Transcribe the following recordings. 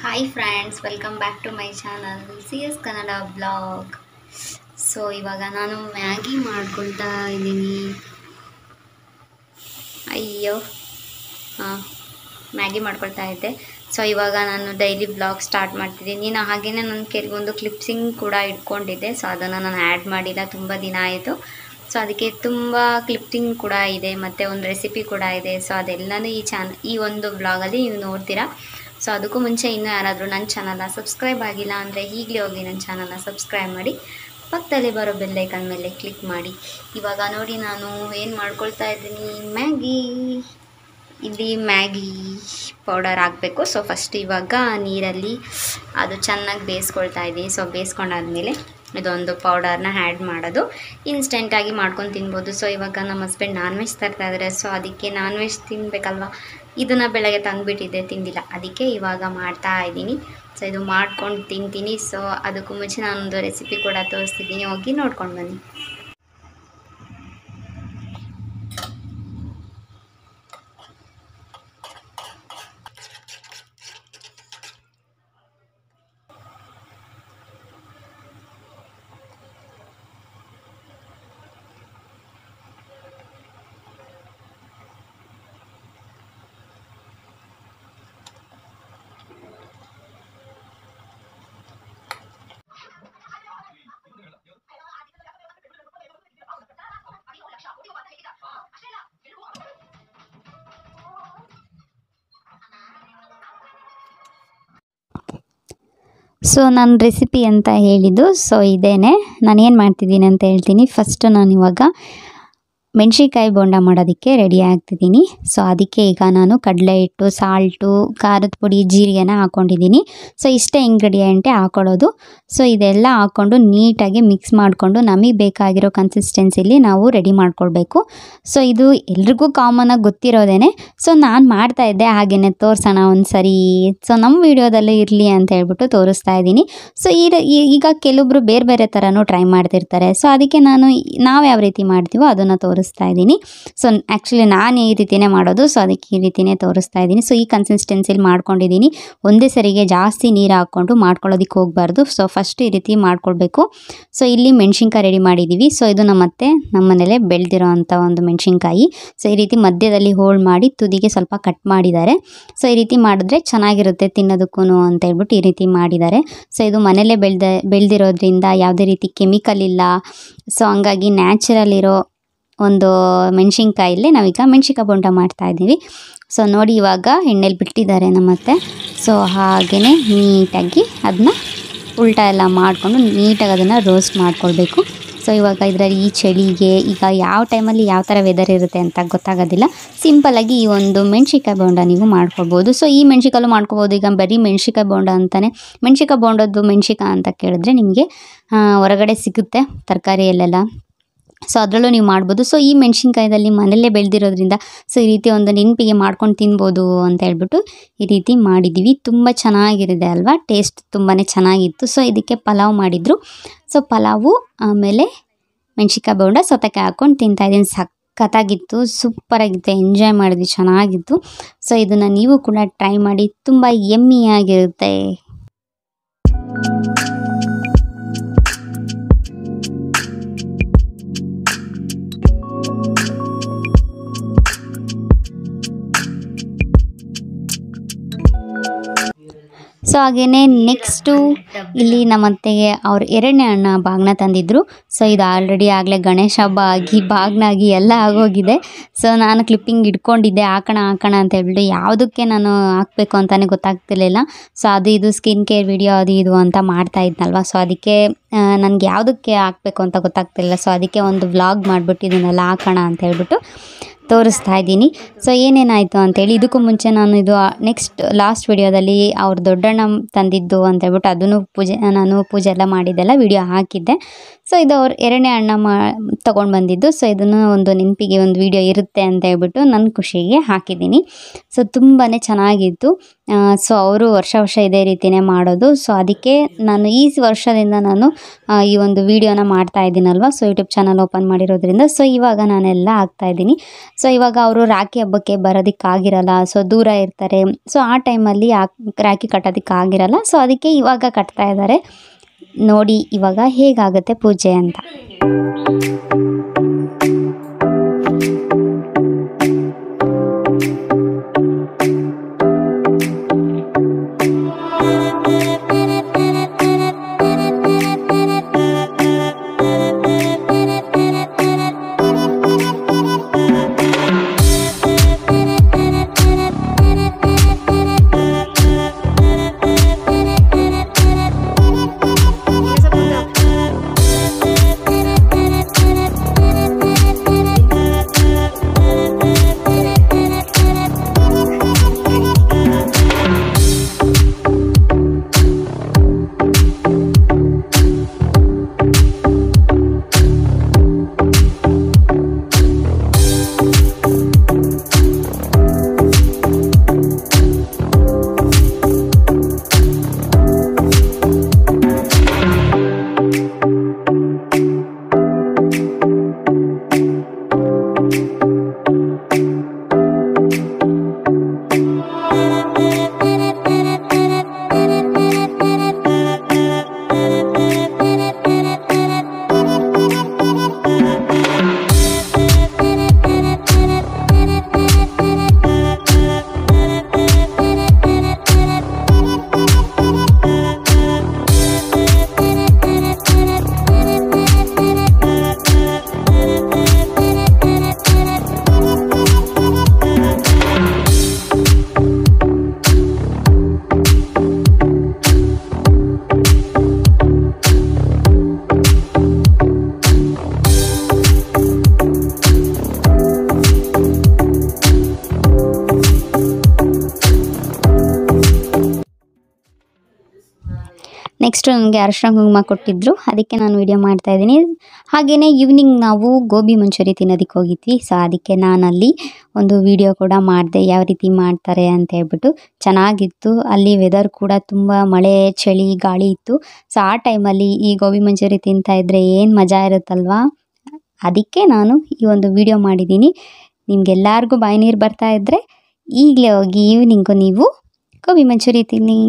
Hi friends welcome back to my channel C S Kannada blog so ಇವಾಗ ನಾನು Maggi ಮಾಡ್ಕೊಳ್ತಾ ಇದ್ದೀನಿ ಅಯ್ಯೋ ಹಾಂ ಮ್ಯಾಗಿ ಮಾಡ್ಕೊಳ್ತಾ ಇದ್ದೆ ಸೊ ಇವಾಗ ನಾನು ಡೈಲಿ ಬ್ಲಾಗ್ ಸ್ಟಾರ್ಟ್ ಮಾಡ್ತಿದ್ದೀನಿ ನಾನು ಹಾಗೆಯೇ ನನ್ನ ಕೆಲವೊಂದು ಕ್ಲಿಪ್ಸಿಂಗ್ ಕೂಡ ಇಟ್ಕೊಂಡಿದ್ದೆ ಸೊ ಅದನ್ನು ನಾನು ಆ್ಯಡ್ ಮಾಡಿಲ್ಲ ತುಂಬ ದಿನ ಆಯಿತು ಸೊ ಅದಕ್ಕೆ ತುಂಬ ಕ್ಲಿಪ್ಪಿಂಗ್ ಕೂಡ ಇದೆ ಮತ್ತು ಒಂದು ರೆಸಿಪಿ ಕೂಡ ಇದೆ ಸೊ ಅದೆಲ್ಲನೂ ಈ ಚಾನ ಈ ಒಂದು ಬ್ಲಾಗಲ್ಲಿ ನೀವು ನೋಡ್ತೀರಾ ಸೊ ಅದಕ್ಕೂ ಮುಂಚೆ ಇನ್ನೂ ಯಾರಾದರೂ ನನ್ನ ಚಾನಲ್ನ ಸಬ್ಸ್ಕ್ರೈಬ್ ಆಗಿಲ್ಲ ಅಂದರೆ ಈಗಲೇ ಹೋಗಿ ನನ್ನ ಚಾನಲ್ನ ಸಬ್ಸ್ಕ್ರೈಬ್ ಮಾಡಿ ಪಕ್ಕದಲ್ಲಿ ಬರೋ ಬೆಲ್ಲೈಕನ್ ಮೇಲೆ ಕ್ಲಿಕ್ ಮಾಡಿ ಇವಾಗ ನೋಡಿ ನಾನು ಏನು ಮಾಡ್ಕೊಳ್ತಾ ಇದ್ದೀನಿ ಮ್ಯಾಗಿ ಇಲ್ಲಿ ಮ್ಯಾಗಿ ಪೌಡರ್ ಹಾಕಬೇಕು ಸೊ ಫಸ್ಟ್ ಇವಾಗ ನೀರಲ್ಲಿ ಅದು ಚೆನ್ನಾಗಿ ಬೇಯಿಸ್ಕೊಳ್ತಾ ಇದ್ದೀನಿ ಸೊ ಬೇಯಿಸ್ಕೊಂಡಾದ್ಮೇಲೆ ಇದೊಂದು ಪೌಡರ್ನ ಆ್ಯಡ್ ಮಾಡೋದು ಇನ್ಸ್ಟೆಂಟಾಗಿ ಮಾಡ್ಕೊಂಡು ತಿನ್ಬೋದು ಸೊ ಇವಾಗ ನಮ್ಮ ಹಸ್ಬೆಂಡ್ ನಾನ್ ವೆಜ್ ತರ್ತಾ ಇದ್ದಾರೆ ಸೊ ಅದಕ್ಕೆ ನಾನ್ ವೆಜ್ ತಿನ್ನಬೇಕಲ್ವ ಇದನ್ನು ಬೆಳಗ್ಗೆ ತಂದುಬಿಟ್ಟಿದ್ದೆ ತಿಂದಿಲ್ಲ ಅದಕ್ಕೆ ಇವಾಗ ಮಾಡ್ತಾ ಇದ್ದೀನಿ ಸೊ ಇದು ಮಾಡ್ಕೊಂಡು ತಿಂತೀನಿ ಸೊ ಅದಕ್ಕೂ ಮುಂಚೆ ನಾನೊಂದು ರೆಸಿಪಿ ಕೂಡ ತೋರಿಸ್ತಿದ್ದೀನಿ ಹೋಗಿ ನೋಡ್ಕೊಂಡು ಬನ್ನಿ ಸೊ ನನ್ನ ರೆಸಿಪಿ ಅಂತ ಹೇಳಿದ್ದು ಸೊ ಇದೇನೆ ನಾನು ಏನು ಮಾಡ್ತಿದ್ದೀನಿ ಅಂತ ಹೇಳ್ತೀನಿ ಫಸ್ಟು ನಾನು ಇವಾಗ ಮೆಣಸಿನ್ಕಾಯಿ ಬೋಂಡ ಮಾಡೋದಕ್ಕೆ ರೆಡಿ ಆಗ್ತಿದ್ದೀನಿ ಸೊ ಅದಕ್ಕೆ ಈಗ ನಾನು ಕಡಲೆ ಹಿಟ್ಟು ಸಾಲ್ಟು ಖಾರದ ಪುಡಿ ಜೀರಿಗೆನ ಹಾಕ್ಕೊಂಡಿದ್ದೀನಿ ಸೊ ಇಷ್ಟೇ ಇಂಗ್ರೀಡಿಯೆಂಟೇ ಹಾಕೊಳ್ಳೋದು ಸೊ ಇದೆಲ್ಲ ಹಾಕ್ಕೊಂಡು ನೀಟಾಗಿ ಮಿಕ್ಸ್ ಮಾಡಿಕೊಂಡು ನಮಗೆ ಬೇಕಾಗಿರೋ ಕನ್ಸಿಸ್ಟೆನ್ಸಿಲಿ ನಾವು ರೆಡಿ ಮಾಡ್ಕೊಳ್ಬೇಕು ಸೊ ಇದು ಎಲ್ರಿಗೂ ಕಾಮನಾಗಿ ಗೊತ್ತಿರೋದೇನೆ ಸೊ ನಾನು ಮಾಡ್ತಾ ಇದ್ದೆ ಹಾಗೆಯೇ ತೋರಿಸೋಣ ಒಂದು ಸರಿ ಸೊ ನಮ್ಮ ವಿಡಿಯೋದಲ್ಲೂ ಇರಲಿ ಅಂತ ಹೇಳ್ಬಿಟ್ಟು ತೋರಿಸ್ತಾ ಇದ್ದೀನಿ ಸೊ ಈ ಈಗ ಕೆಲವೊಬ್ರು ಬೇರೆ ಬೇರೆ ಥರನೂ ಟ್ರೈ ಮಾಡ್ತಿರ್ತಾರೆ ಸೊ ಅದಕ್ಕೆ ನಾನು ನಾವು ಯಾವ ರೀತಿ ಮಾಡ್ತೀವೋ ಅದನ್ನು ತೋರಿಸ್ತಾ ಇದ್ದೀನಿ ಸೊ ಆ್ಯಕ್ಚುಲಿ ನಾನು ಈ ರೀತಿಯೇ ಮಾಡೋದು ಸೊ ಅದಕ್ಕೆ ಈ ರೀತಿಯೇ ತೋರಿಸ್ತಾ ಇದ್ದೀನಿ ಸೊ ಈ ಕನ್ಸಿಸ್ಟೆನ್ಸಿಲಿ ಮಾಡ್ಕೊಂಡಿದ್ದೀನಿ ಒಂದೇ ಸರಿಗೆ ಜಾಸ್ತಿ ನೀರು ಹಾಕ್ಕೊಂಡು ಮಾಡ್ಕೊಳ್ಳೋದಕ್ಕೆ ಹೋಗಬಾರ್ದು ಸೊ ಫಸ್ಟ್ ಈ ರೀತಿ ಮಾಡ್ಕೊಳ್ಬೇಕು ಸೊ ಇಲ್ಲಿ ಮೆಣಸಿನ್ಕಾಯಿ ರೆಡಿ ಮಾಡಿದ್ದೀವಿ ಸೊ ಇದು ನಮ್ಮ ಅತ್ತೆ ನಮ್ಮ ಮನೇಲೆ ಬೆಳೆದಿರೋ ಅಂಥ ಒಂದು ಮೆಣಸಿನ್ಕಾಯಿ ಸೊ ಈ ರೀತಿ ಮಧ್ಯದಲ್ಲಿ ಹೋಲ್ಡ್ ಮಾಡಿ ತುದಿಗೆ ಸ್ವಲ್ಪ ಕಟ್ ಮಾಡಿದ್ದಾರೆ ಸೊ ಈ ರೀತಿ ಮಾಡಿದ್ರೆ ಚೆನ್ನಾಗಿರುತ್ತೆ ತಿನ್ನೋದಕ್ಕೂ ಅಂತ ಹೇಳ್ಬಿಟ್ಟು ಈ ರೀತಿ ಮಾಡಿದ್ದಾರೆ ಸೊ ಇದು ಮನೇಲೇ ಬೆಳೆದ ಬೆಳೆದಿರೋದ್ರಿಂದ ಯಾವುದೇ ರೀತಿ ಕೆಮಿಕಲ್ ಇಲ್ಲ ಸೊ ಹಂಗಾಗಿ ನ್ಯಾಚುರಲ್ ಇರೋ ಒಂದು ಮೆಣಸಿನ್ಕಾಯಲ್ಲೇ ನಾವೀಗ ಮೆಣಸಿನ್ಕಾಯಿ ಬೋಂಡ ಮಾಡ್ತಾ ಇದ್ದೀವಿ ಸೊ ನೋಡಿ ಇವಾಗ ಎಣ್ಣೆಲಿ ಬಿಟ್ಟಿದ್ದಾರೆ ನಮ್ಮತ್ತೆ ಸೊ ಹಾಗೆಯೇ ನೀಟಾಗಿ ಅದನ್ನ ಉಲ್ಟಾ ಎಲ್ಲ ಮಾಡಿಕೊಂಡು ನೀಟಾಗಿ ಅದನ್ನು ರೋಸ್ಟ್ ಮಾಡ್ಕೊಳ್ಬೇಕು ಸೊ ಇವಾಗ ಇದರಲ್ಲಿ ಈ ಚಳಿಗೆ ಈಗ ಯಾವ ಟೈಮಲ್ಲಿ ಯಾವ ಥರ ವೆದರ್ ಇರುತ್ತೆ ಅಂತ ಗೊತ್ತಾಗೋದಿಲ್ಲ ಸಿಂಪಲ್ಲಾಗಿ ಈ ಒಂದು ಮೆಣ್ಸಿಕಾಯಿ ಬೋಂಡ ನೀವು ಮಾಡ್ಕೊಳ್ಬೋದು ಸೊ ಈ ಮೆಣ್ಸಿಕಾಯಲ್ಲೂ ಮಾಡ್ಕೊಬೋದು ಈಗ ಬರೀ ಮೆಣ್ಸಿಕಾಯಿ ಬೋಂಡ ಅಂತಲೇ ಮೆಣ್ಸಿಕಾಯಿ ಬೋಂಡದ್ದು ಮೆಣ್ಸಿಕಾಯಿ ಅಂತ ಕೇಳಿದ್ರೆ ನಿಮಗೆ ಹೊರಗಡೆ ಸಿಗುತ್ತೆ ತರಕಾರಿಯಲ್ಲೆಲ್ಲ ಸೊ ಅದರಲ್ಲೂ ನೀವು ಮಾಡ್ಬೋದು ಸೊ ಈ ಮೆಣಸಿನ್ಕಾಯ್ದಲ್ಲಿ ಮನೆಯಲ್ಲೇ ಬೆಳೆದಿರೋದ್ರಿಂದ ಸೊ ಈ ರೀತಿ ಒಂದು ನೆನಪಿಗೆ ಮಾಡ್ಕೊಂಡು ತಿನ್ಬೋದು ಅಂತ ಹೇಳ್ಬಿಟ್ಟು ಈ ರೀತಿ ಮಾಡಿದ್ದೀವಿ ತುಂಬ ಚೆನ್ನಾಗಿರುತ್ತೆ ಅಲ್ವಾ ಟೇಸ್ಟ್ ತುಂಬಾ ಚೆನ್ನಾಗಿತ್ತು ಸೊ ಇದಕ್ಕೆ ಪಲಾವ್ ಮಾಡಿದರು ಸೊ ಪಲಾವು ಆಮೇಲೆ ಮೆಣ್ಸಿನ್ಕಾಯಿ ಬೋಂಡ ಸೌತೆಕಾಯಿ ಹಾಕ್ಕೊಂಡು ತಿಂತಾಯಿದ್ದೀನಿ ಸಖತ್ತಾಗಿತ್ತು ಸೂಪರಾಗಿತ್ತು ಎಂಜಾಯ್ ಮಾಡಿದ್ವಿ ಚೆನ್ನಾಗಿತ್ತು ಸೊ ಇದನ್ನು ನೀವು ಕೂಡ ಟ್ರೈ ಮಾಡಿ ತುಂಬ ಎಮ್ಮಿಯಾಗಿರುತ್ತೆ ಸೊ ಹಾಗೆಯೇ ನೆಕ್ಸ್ಟು ಇಲ್ಲಿ ನಮ್ಮತ್ತೆಗೆ ಅವ್ರು ಎರಡನೇ ಅಣ್ಣ ಬಾಗ್ನ ತಂದಿದ್ದರು ಸೊ ಇದು ಆಲ್ರೆಡಿ ಆಗಲೇ ಗಣೇಶ ಹಬ್ಬ ಆಗಿ ಬಾಗ್ನಾಗಿ ಎಲ್ಲ ಆಗೋಗಿದೆ ಸೊ ನಾನು ಕ್ಲಿಪ್ಪಿಂಗ್ ಇಟ್ಕೊಂಡಿದ್ದೆ ಹಾಕೋಣ ಹಾಕೋಣ ಅಂತ ಹೇಳ್ಬಿಟ್ಟು ಯಾವುದಕ್ಕೆ ನಾನು ಹಾಕಬೇಕು ಅಂತಲೇ ಗೊತ್ತಾಗ್ತಿರ್ಲಿಲ್ಲ ಸೊ ಅದು ಇದು ಸ್ಕಿನ್ ಕೇರ್ ವಿಡಿಯೋ ಅದು ಇದು ಅಂತ ಮಾಡ್ತಾ ಇದ್ನಲ್ವ ಸೊ ಅದಕ್ಕೆ ನನಗೆ ಯಾವುದಕ್ಕೆ ಹಾಕಬೇಕು ಅಂತ ಗೊತ್ತಾಗ್ತಿಲ್ಲ ಸೊ ಅದಕ್ಕೆ ಒಂದು ವ್ಲಾಗ್ ಮಾಡಿಬಿಟ್ಟು ಇದನ್ನೆಲ್ಲ ಹಾಕೋಣ ಅಂತ ಹೇಳ್ಬಿಟ್ಟು ತೋರಿಸ್ತಾ ಇದ್ದೀನಿ ಸೊ ಏನೇನಾಯಿತು ಅಂತೇಳಿ ಇದಕ್ಕೂ ಮುಂಚೆ ನಾನು ಇದು ನೆಕ್ಸ್ಟ್ ಲಾಸ್ಟ್ ವಿಡಿಯೋದಲ್ಲಿ ಅವ್ರ ದೊಡ್ಡಣ್ಣ ತಂದಿದ್ದು ಅಂತ ಹೇಳ್ಬಿಟ್ಟು ಅದನ್ನು ಪೂಜೆ ನಾನು ಪೂಜೆ ಎಲ್ಲ ಮಾಡಿದ್ದೆಲ್ಲ ವಿಡಿಯೋ ಹಾಕಿದ್ದೆ ಸೊ ಇದು ಅವ್ರು ಎರಡನೇ ಅಣ್ಣ ಮಾ ತೊಗೊಂಡು ಬಂದಿದ್ದು ಸೊ ಇದನ್ನು ಒಂದು ನೆನಪಿಗೆ ಒಂದು ವಿಡಿಯೋ ಇರುತ್ತೆ ಅಂತ ಹೇಳ್ಬಿಟ್ಟು ನನ್ನ ಖುಷಿಗೆ ಹಾಕಿದ್ದೀನಿ ಸೊ ತುಂಬಾ ಚೆನ್ನಾಗಿತ್ತು ಸೊ ಅವರು ವರ್ಷ ವರ್ಷ ಇದೇ ರೀತಿಯೇ ಮಾಡೋದು ಸೊ ಅದಕ್ಕೆ ನಾನು ಈ ವರ್ಷದಿಂದ ನಾನು ಆ, ಈ ಒಂದು ವಿಡಿಯೋನ ಮಾಡ್ತಾ ಇದ್ದೀನಲ್ವ ಸೊ ಯೂಟ್ಯೂಬ್ ಚಾನಲ್ ಓಪನ್ ಮಾಡಿರೋದ್ರಿಂದ ಸೊ ಇವಾಗ ನಾನೆಲ್ಲ ಆಗ್ತಾ ಇದ್ದೀನಿ ಸೊ ಇವಾಗ ಅವರು ರಾಖಿ ಹಬ್ಬಕ್ಕೆ ಬರೋದಕ್ಕಾಗಿರಲ್ಲ ಸೊ ದೂರ ಇರ್ತಾರೆ ಸೊ ಆ ಟೈಮಲ್ಲಿ ರಾಖಿ ಕಟ್ಟೋದಕ್ಕಾಗಿರಲ್ಲ ಸೊ ಅದಕ್ಕೆ ಇವಾಗ ಕಟ್ತಾ ಇದ್ದಾರೆ ನೋಡಿ ಇವಾಗ ಹೇಗಾಗುತ್ತೆ ಪೂಜೆ ಅಂತ ನೆಕ್ಸ್ಟ್ ನನಗೆ ಅರಿಶಿನ ಕುಂಕುಮ ಕೊಟ್ಟಿದ್ದರು ಅದಕ್ಕೆ ನಾನು ವಿಡಿಯೋ ಮಾಡ್ತಾ ಇದ್ದೀನಿ ಹಾಗೆಯೇ ಈವ್ನಿಂಗ್ ನಾವು ಗೋಬಿ ಮಂಚೂರಿ ತಿನ್ನೋದಕ್ಕೆ ಹೋಗಿದ್ವಿ ಸೊ ಅದಕ್ಕೆ ನಾನಲ್ಲಿ ಒಂದು ವಿಡಿಯೋ ಕೂಡ ಮಾಡಿದೆ ಯಾವ ರೀತಿ ಮಾಡ್ತಾರೆ ಅಂತ ಹೇಳ್ಬಿಟ್ಟು ಚೆನ್ನಾಗಿತ್ತು ಅಲ್ಲಿ ವೆದರ್ ಕೂಡ ತುಂಬ ಮಳೆ ಚಳಿ ಗಾಳಿ ಇತ್ತು ಸೊ ಆ ಟೈಮಲ್ಲಿ ಈ ಗೋಬಿ ಮಂಚೂರಿ ತಿಂತಾ ಇದ್ದರೆ ಏನು ಮಜಾ ಇರುತ್ತಲ್ವಾ ಅದಕ್ಕೆ ನಾನು ಈ ಒಂದು ವಿಡಿಯೋ ಮಾಡಿದ್ದೀನಿ ನಿಮ್ಗೆಲ್ಲರಿಗೂ ಬಾಯಿ ನೀರು ಬರ್ತಾ ಇದ್ದರೆ ಈಗಲೇ ಹೋಗಿ ಈವ್ನಿಂಗು ನೀವು ಗೋಬಿ ಮಂಚೂರಿ ತಿನ್ನಿ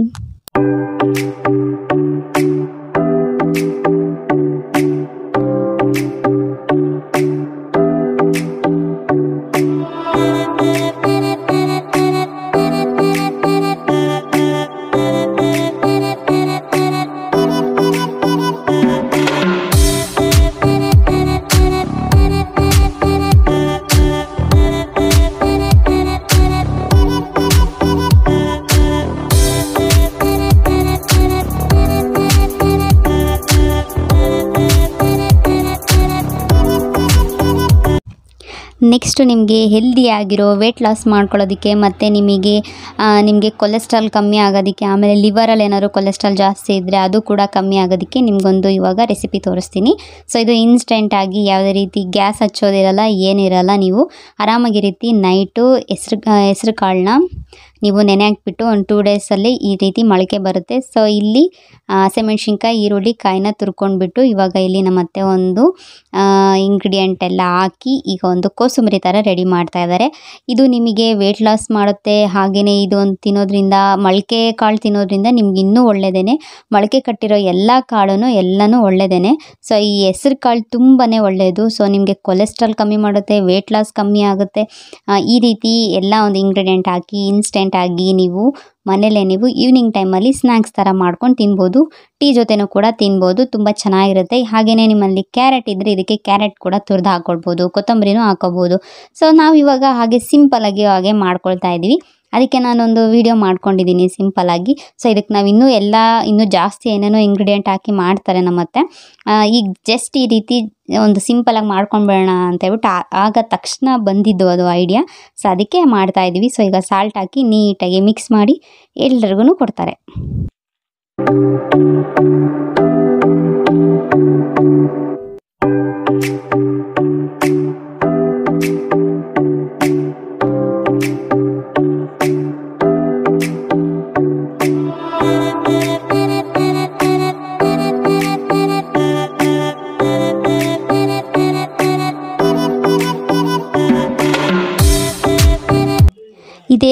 ನೆಕ್ಸ್ಟ್ ನಿಮಗೆ ಹೆಲ್ದಿ ಆಗಿರೋ ವೆಯ್ಟ್ ಲಾಸ್ ಮಾಡ್ಕೊಳ್ಳೋದಕ್ಕೆ ಮತ್ತು ನಿಮಗೆ ಆ, ನಿಮಗೆ ಕೊಲೆಸ್ಟ್ರಾಲ್ ಕಮ್ಮಿ ಆಗೋದಕ್ಕೆ ಆಮೇಲೆ ಲಿವರಲ್ಲಿ ಏನಾದ್ರು ಕೊಲೆಸ್ಟ್ರಾಲ್ ಜಾಸ್ತಿ ಇದ್ದರೆ ಅದು ಕೂಡ ಕಮ್ಮಿ ಆಗೋದಕ್ಕೆ ನಿಮಗೊಂದು ಇವಾಗ ರೆಸಿಪಿ ತೋರಿಸ್ತೀನಿ ಸೊ ಇದು ಇನ್ಸ್ಟೆಂಟಾಗಿ ಯಾವುದೇ ರೀತಿ ಗ್ಯಾಸ್ ಹಚ್ಚೋದಿರಲ್ಲ ಏನಿರಲ್ಲ ನೀವು ಆರಾಮಾಗಿ ರೀತಿ ನೈಟು ಹೆಸ್ರು ಹೆಸ್ರು ಕಾಳನ್ನ ನೀವು ನೆನೆ ಹಾಕ್ಬಿಟ್ಟು ಒಂದು ಟೂ ಡೇಸಲ್ಲಿ ಈ ರೀತಿ ಮೊಳಕೆ ಬರುತ್ತೆ ಸೊ ಇಲ್ಲಿ ಹಸಿಮೆಣ್ಸಿನ್ಕಾಯಿ ಈರುಳ್ಳಿ ಕಾಯಿನ ತುರ್ಕೊಂಡ್ಬಿಟ್ಟು ಇವಾಗ ಇಲ್ಲಿ ನಮ್ಮ ಅತ್ತೆ ಒಂದು ಇಂಗ್ರೀಡಿಯೆಂಟ್ ಎಲ್ಲ ಹಾಕಿ ಈಗ ಒಂದು ಕೋಸುಂಬರಿ ಥರ ರೆಡಿ ಮಾಡ್ತಾ ಇದ್ದಾರೆ ಇದು ನಿಮಗೆ ವೆಯ್ಟ್ ಲಾಸ್ ಮಾಡುತ್ತೆ ಹಾಗೆಯೇ ಇದು ಒಂದು ತಿನ್ನೋದ್ರಿಂದ ಮೊಳಕೆ ಕಾಳು ತಿನ್ನೋದ್ರಿಂದ ನಿಮ್ಗೆ ಇನ್ನೂ ಒಳ್ಳೆಯದೇನೆ ಮೊಳಕೆ ಕಟ್ಟಿರೋ ಎಲ್ಲ ಕಾಳು ಎಲ್ಲನೂ ಒಳ್ಳೆಯದೇನೆ ಸೊ ಈ ಹೆಸ್ರು ಕಾಳು ತುಂಬಾ ಒಳ್ಳೆಯದು ಸೊ ನಿಮಗೆ ಕೊಲೆಸ್ಟ್ರಾಲ್ ಕಮ್ಮಿ ಮಾಡುತ್ತೆ ವೆಯ್ಟ್ ಲಾಸ್ ಕಮ್ಮಿ ಆಗುತ್ತೆ ಆ, ಈ ರೀತಿ ಎಲ್ಲ ಒಂದು ಇಂಗ್ರೀಡಿಯೆಂಟ್ ಹಾಕಿ ಇನ್ಸ್ಟೆಂಟ್ ಆಗಿ ನೀವು ಮನೇಲೇ ನೀವು ಈವ್ನಿಂಗ್ ಟೈಮಲ್ಲಿ ಸ್ನ್ಯಾಕ್ಸ್ ಥರ ಮಾಡ್ಕೊಂಡು ತಿನ್ಬೋದು ಟೀ ಜೊತೆನೂ ಕೂಡ ತಿನ್ಬೋದು ತುಂಬ ಚೆನ್ನಾಗಿರುತ್ತೆ ಹಾಗೆಯೇ ನಿಮ್ಮಲ್ಲಿ ಕ್ಯಾರೆಟ್ ಇದ್ದರೆ ಇದಕ್ಕೆ ಕ್ಯಾರೆಟ್ ಕೂಡ ತುರಿದು ಹಾಕ್ಕೊಳ್ಬೋದು ಕೊತ್ತಂಬರಿನೂ ಹಾಕೋಬೋದು ಸೊ ನಾವು ಇವಾಗ ಹಾಗೆ ಸಿಂಪಲಾಗಿ ಹಾಗೆ ಮಾಡ್ಕೊಳ್ತಾ ಇದ್ದೀವಿ ಅದಕ್ಕೆ ನಾನೊಂದು ವಿಡಿಯೋ ಮಾಡ್ಕೊಂಡಿದ್ದೀನಿ ಸಿಂಪಲಾಗಿ ಸೊ ಇದಕ್ಕೆ ನಾವು ಇನ್ನೂ ಎಲ್ಲ ಇನ್ನೂ ಜಾಸ್ತಿ ಏನೇನೋ ಇಂಗ್ರೀಡಿಯೆಂಟ್ ಹಾಕಿ ಮಾಡ್ತಾರೆ ನಮ್ಮ ಅತ್ತೆ ಆ, ಈಗ ಜಸ್ಟ್ ಈ ರೀತಿ ಒಂದು ಸಿಂಪಲಾಗಿ ಮಾಡ್ಕೊಂಡ್ಬಿಡೋಣ ಅಂತ ಹೇಳ್ಬಿಟ್ಟು ಆ- ಆಗ ತಕ್ಷಣ ಬಂದಿದ್ದು ಅದು ಐಡಿಯಾ ಸೊ ಅದಕ್ಕೆ ಮಾಡ್ತಾ ಇದ್ದೀವಿ ಸೊ ಈಗ ಸಾಲ್ಟ್ ಹಾಕಿ ನೀಟಾಗಿ ಮಿಕ್ಸ್ ಮಾಡಿ ಎಲ್ರಿಗೂ ಕೊಡ್ತಾರೆ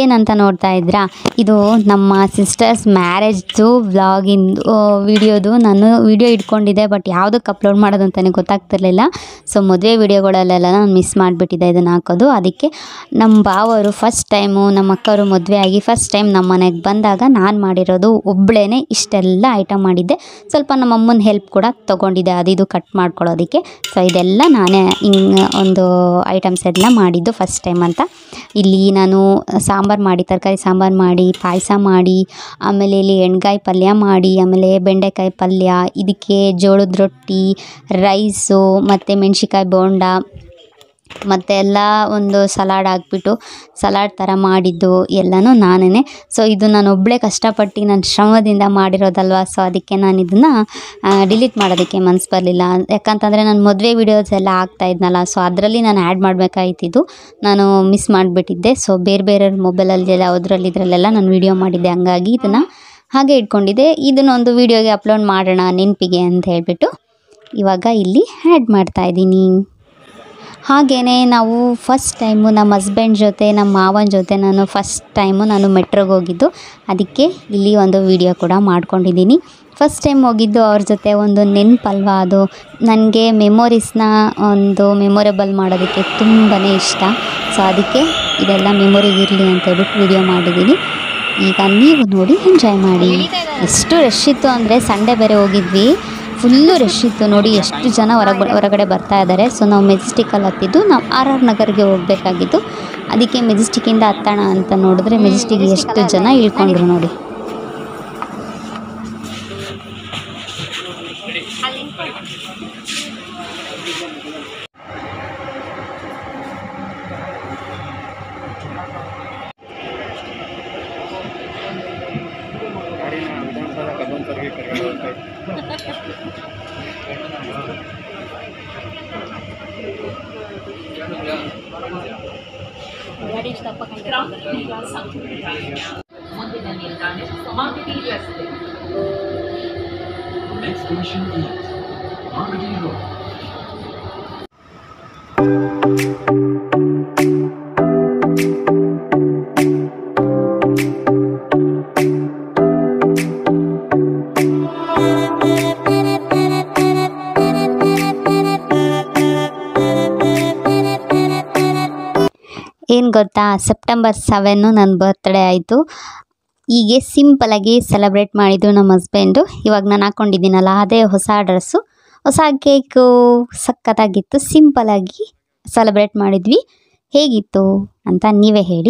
ಇದೇನಂತ ನೋಡ್ತಾ ಇದ್ರಾ ಇದು ನಮ್ಮ ಸಿಸ್ಟರ್ಸ್ ಮ್ಯಾರೇಜ್ದು ವ್ಲಾಗಿಂದು ವಿಡಿಯೋದು ನಾನು ವಿಡಿಯೋ ಇಟ್ಕೊಂಡಿದ್ದೆ ಬಟ್ ಯಾವುದಕ್ಕೆ ಅಪ್ಲೋಡ್ ಮಾಡೋದು ಅಂತಲೇ ಗೊತ್ತಾಗ್ತಿರ್ಲಿಲ್ಲ ಸೊ ಮದುವೆ ವಿಡಿಯೋಗಳಲ್ಲೆಲ್ಲ ನಾನು ಮಿಸ್ ಮಾಡಿಬಿಟ್ಟಿದ್ದೆ ಇದನ್ನು ಹಾಕೋದು ಅದಕ್ಕೆ ನಮ್ಮ ಬಾವರು ಫಸ್ಟ್ ಟೈಮು ನಮ್ಮ ಅಕ್ಕವರು ಮದುವೆ ಆಗಿ ಫಸ್ಟ್ ಟೈಮ್ ನಮ್ಮ ಮನೆಗೆ ಬಂದಾಗ ನಾನು ಮಾಡಿರೋದು ಒಬ್ಬಳೇ ಇಷ್ಟೆಲ್ಲ ಐಟಮ್ ಮಾಡಿದ್ದೆ ಸ್ವಲ್ಪ ನಮ್ಮ ಅಮ್ಮನ ಹೆಲ್ಪ್ ಕೂಡ ತೊಗೊಂಡಿದ್ದೆ ಅದು ಇದು ಕಟ್ ಮಾಡ್ಕೊಳ್ಳೋದಕ್ಕೆ ಸೊ ಇದೆಲ್ಲ ನಾನೇ ಹಿಂಗೆ ಒಂದು ಐಟಮ್ಸ್ ಎಲ್ಲ ಮಾಡಿದ್ದು ಫಸ್ಟ್ ಟೈಮ್ ಅಂತ ಇಲ್ಲಿ ನಾನು ಸಾಂಬಾರು ಮಾಡಿ ತರಕಾರಿ ಸಾಂಬಾರು ಮಾಡಿ ಪಾಯಸ ಮಾಡಿ ಆಮೇಲೆ ಇಲ್ಲಿ ಎಣ್ಗಾಯಿ ಪಲ್ಯ ಮಾಡಿ ಆಮೇಲೆ ಬೆಂಡೆಕಾಯಿ ಪಲ್ಯ ಇದಕ್ಕೆ ಜೋಳದ ರೊಟ್ಟಿ ರೈಸು ಮತ್ತು ಮೆಣ್ಸಿಕಾಯಿ ಬೋಂಡ ಮತ್ತು ಎಲ್ಲ ಒಂದು ಸಲಾಡ್ ಹಾಕ್ಬಿಟ್ಟು ಸಲಾಡ್ ಥರ ಮಾಡಿದ್ದು ಎಲ್ಲನೂ ನಾನೇ ಸೊ ಇದು ನಾನು ಒಬ್ಬಳೇ ಕಷ್ಟಪಟ್ಟು ನನ್ನ ಶ್ರಮದಿಂದ ಮಾಡಿರೋದಲ್ವ ಸೊ ಅದಕ್ಕೆ ನಾನು ಇದನ್ನು ಡಿಲೀಟ್ ಮಾಡೋದಕ್ಕೆ ಮನ್ಸು ಬರಲಿಲ್ಲ ಯಾಕಂತಂದರೆ ನಾನು ಮದುವೆ ವೀಡಿಯೋಸ್ ಎಲ್ಲ ಹಾಕ್ತಾ ಇದ್ನಲ್ಲ ಸೊ ಅದರಲ್ಲಿ ನಾನು ಆ್ಯಡ್ ಮಾಡಬೇಕಾಯ್ತಿದ್ದು ನಾನು ಮಿಸ್ ಮಾಡಿಬಿಟ್ಟಿದ್ದೆ ಸೊ ಬೇರೆ ಬೇರೆ ಮೊಬೈಲಲ್ಲಿ ಎಲ್ಲ ಅದರಲ್ಲಿ ಇದರಲ್ಲೆಲ್ಲ ನಾನು ವೀಡಿಯೋ ಮಾಡಿದ್ದೆ ಹಂಗಾಗಿ ಇದನ್ನು ಹಾಗೆ ಇಟ್ಕೊಂಡಿದ್ದೆ ಇದನ್ನೊಂದು ವೀಡಿಯೋಗೆ ಅಪ್ಲೋಡ್ ಮಾಡೋಣ ನೆನಪಿಗೆ ಅಂತ ಹೇಳಿಬಿಟ್ಟು ಇವಾಗ ಇಲ್ಲಿ ಆ್ಯಡ್ ಮಾಡ್ತಾ ಇದ್ದೀನಿ ಹಾಗೆಯೇ ನಾವು ಫಸ್ಟ್ ಟೈಮು ನಮ್ಮ ಹಸ್ಬೆಂಡ್ ಜೊತೆ ನಮ್ಮ ಮಾವನ ಜೊತೆ ನಾನು ಫಸ್ಟ್ ಟೈಮು ನಾನು ಮೆಟ್ರೋಗೆ ಹೋಗಿದ್ದು ಅದಕ್ಕೆ ಇಲ್ಲಿ ಒಂದು ವಿಡಿಯೋ ಕೂಡ ಮಾಡ್ಕೊಂಡಿದ್ದೀನಿ ಫಸ್ಟ್ ಟೈಮ್ ಹೋಗಿದ್ದು ಅವ್ರ ಜೊತೆ ಒಂದು ನೆನಪಲ್ವಾ ಅದು ನನಗೆ ಮೆಮೊರೀಸ್ನ ಒಂದು ಮೆಮೊರೇಬಲ್ ಮಾಡೋದಕ್ಕೆ ತುಂಬಾ ಇಷ್ಟ ಸೊ ಅದಕ್ಕೆ ಇದೆಲ್ಲ ಮೆಮೊರಿಗೆ ಇರಲಿ ಅಂತ ಹೇಳ್ಬಿಟ್ಟು ವಿಡಿಯೋ ಮಾಡಿದ್ದೀನಿ ಈಗ ನೀವು ನೋಡಿ ಎಂಜಾಯ್ ಮಾಡಿ ಎಷ್ಟು ರಶ್ ಇತ್ತು ಅಂದರೆ ಸಂಡೇ ಬೇರೆ ಹೋಗಿದ್ವಿ ಫುಲ್ಲು ರಶ್ ಇತ್ತು ನೋಡಿ ಎಷ್ಟು ಜನ ಹೊರಗೆ ಹೊರಗಡೆ ಬರ್ತಾ ಇದ್ದಾರೆ ಸೊ ನಾವು ಮೆಜೆಸ್ಟಿಕಲ್ಲಿ ಹತ್ತಿದ್ದು ನಾವು ಆರ್ ಆರ್ ನಗರ್ಗೆ ಹೋಗಬೇಕಾಗಿತ್ತು ಅದಕ್ಕೆ ಮೆಜೆಸ್ಟಿಕ್ಕಿಂದ ಹತ್ತೋಣ ಅಂತ ನೋಡಿದ್ರೆ ಮೆಜೆಸ್ಟಿಕ್ಗೆ ಎಷ್ಟು ಜನ ಇಳ್ಕೊಂಡ್ರು ನೋಡಿ ಗಾಡಿನ ವಿಧಾನಸೌಧ ಕಬ್ಬನ್ಪುರ್ಗೆ ಕರ್ಕೊಂಡು ಹೋಗ್ತಾ ಇದ್ದೆ. Next station is Marketing Road. ಏನು ಗೊತ್ತಾ ಸೆಪ್ಟೆಂಬರ್ ಸೆವೆನ್ನು ನನ್ನ ಬರ್ತ್ಡೇ ಆಯಿತು ಹೀಗೆ ಸಿಂಪಲಾಗಿ ಸೆಲೆಬ್ರೇಟ್ ಮಾಡಿದ್ರು ನಮ್ಮ ಹಸ್ಬೆಂಡು ಇವಾಗ ನಾನು ಹಾಕ್ಕೊಂಡಿದ್ದೀನಲ್ಲ ಅದೇ ಹೊಸ ಡ್ರೆಸ್ಸು ಹೊಸ ಕೇಕು ಸಖತ್ತಾಗಿತ್ತು ಸಿಂಪಲಾಗಿ ಸೆಲೆಬ್ರೇಟ್ ಮಾಡಿದ್ವಿ ಹೇಗಿತ್ತು ಅಂತ ನೀವೇ ಹೇಳಿ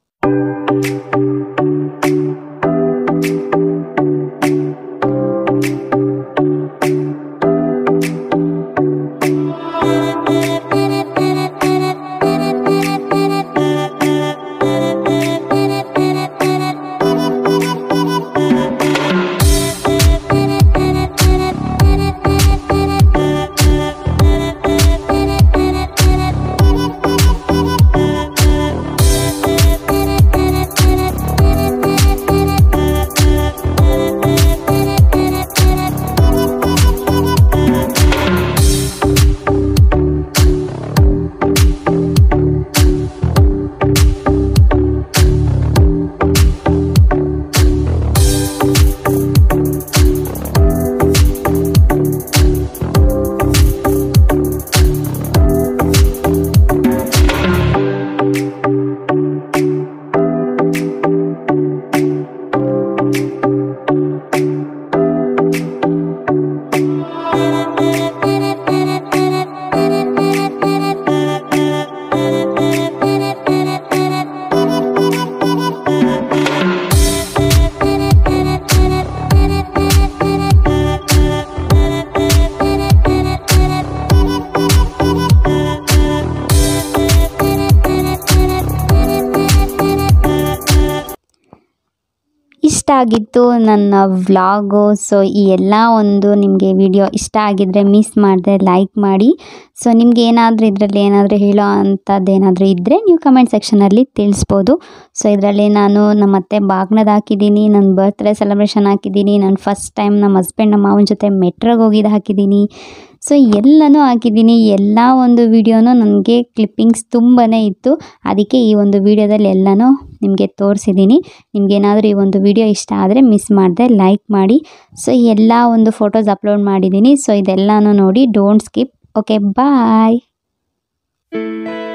ಇಷ್ಟ ಆಗಿತ್ತು ನನ್ನ ವ್ಲಾಗು ಸೊ ಈ ಎಲ್ಲ ಒಂದು ನಿಮಗೆ ವಿಡಿಯೋ ಇಷ್ಟ ಆಗಿದ್ದರೆ ಮಿಸ್ ಮಾಡದೆ ಲೈಕ್ ಮಾಡಿ ಸೊ ನಿಮ್ಗೆ ಏನಾದರೂ ಇದರಲ್ಲಿ ಏನಾದರೂ ಹೇಳೋ ಅಂಥದ್ದು ಏನಾದರೂ ಇದ್ದರೆ ನೀವು ಕಮೆಂಟ್ ಸೆಕ್ಷನಲ್ಲಿ ತಿಳಿಸ್ಬೋದು ಸೊ ಇದರಲ್ಲಿ ನಾನು ನಮ್ಮ ಅತ್ತೆ ಬಾಗ್ನದ ಹಾಕಿದ್ದೀನಿ ನನ್ನ ಬರ್ತ್ಡೇ ಸೆಲೆಬ್ರೇಷನ್ ಹಾಕಿದ್ದೀನಿ ನಾನು ಫಸ್ಟ್ ಟೈಮ್ ನಮ್ಮ ಹಸ್ಬೆಂಡ್ ನಮ್ಮ ಮಾವನ ಜೊತೆ ಮೆಟ್ರೋಗೆ ಹೋಗಿದ್ದು ಹಾಕಿದ್ದೀನಿ ಸೊ ಎಲ್ಲನೂ ಹಾಕಿದ್ದೀನಿ ಎಲ್ಲ ಒಂದು ವಿಡಿಯೋನೂ ನನಗೆ ಕ್ಲಿಪ್ಪಿಂಗ್ಸ್ ತುಂಬಾ ಇತ್ತು ಅದಕ್ಕೆ ಈ ಒಂದು ವಿಡಿಯೋದಲ್ಲಿ ಎಲ್ಲನೂ ನಿಮಗೆ ತೋರಿಸಿದ್ದೀನಿ ನಿಮಗೇನಾದರೂ ಈ ಒಂದು ವಿಡಿಯೋ ಇಷ್ಟ ಆದರೆ ಮಿಸ್ ಮಾಡಿದೆ ಲೈಕ್ ಮಾಡಿ ಸೊ ಎಲ್ಲ ಒಂದು ಫೋಟೋಸ್ ಅಪ್ಲೋಡ್ ಮಾಡಿದ್ದೀನಿ ಸೊ ಇದೆಲ್ಲನೂ ನೋಡಿ ಡೋಂಟ್ ಸ್ಕಿಪ್ ಓಕೆ ಬಾಯ್